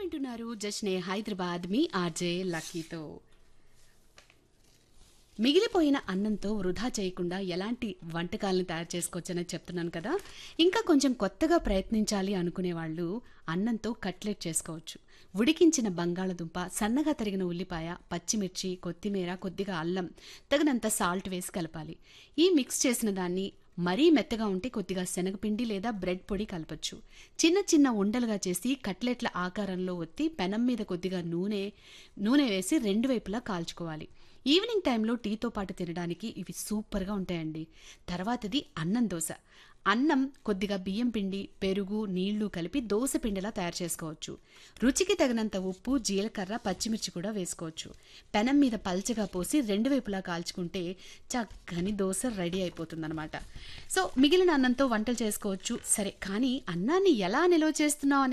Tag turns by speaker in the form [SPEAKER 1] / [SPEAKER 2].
[SPEAKER 1] వింటున్నారు జష్నే హైదరాబాద్ మీ ఆర్జే లక్కీతో మిగిలిపోయిన అన్నంతో వృధా చేయకుండా ఎలాంటి వంటకాలను తయారు చేసుకోవచ్చని చెప్తున్నాను కదా ఇంకా కొంచెం కొత్తగా ప్రయత్నించాలి అనుకునే వాళ్ళు అన్నంతో కట్లెట్ చేసుకోవచ్చు ఉడికించిన బంగాళదుంప సన్నగా తరిగిన ఉల్లిపాయ పచ్చిమిర్చి కొత్తిమీర కొద్దిగా అల్లం తగినంత సాల్ట్ వేసి కలపాలి ఈ మిక్స్ చేసిన దాన్ని మరీ మెత్తగా ఉంటే కొద్దిగా శనగపిండి లేదా బ్రెడ్ పొడి కలపచ్చు చిన్న చిన్న ఉండలుగా చేసి కట్లెట్ల ఆకారంలో ఒత్తి పెనం మీద కొద్దిగా నూనె నూనె వేసి రెండు వైపులా కాల్చుకోవాలి ఈవినింగ్ టైంలో టీతో పాటు తినడానికి ఇవి సూపర్గా ఉంటాయండి తర్వాతది అన్నం దోశ అన్నం కొద్దిగా బియ్యం పిండి పెరుగు నీళ్లు కలిపి దోశ పిండిలా తయారు చేసుకోవచ్చు రుచికి తగినంత ఉప్పు జీలకర్ర పచ్చిమిర్చి కూడా వేసుకోవచ్చు పెనం మీద పల్చగా పోసి రెండు వైపులా కాల్చుకుంటే చక్కని దోశ రెడీ అయిపోతుందన్నమాట సో మిగిలిన అన్నంతో వంటలు చేసుకోవచ్చు సరే కానీ అన్నాన్ని ఎలా నిల్వ చేస్తున్నావు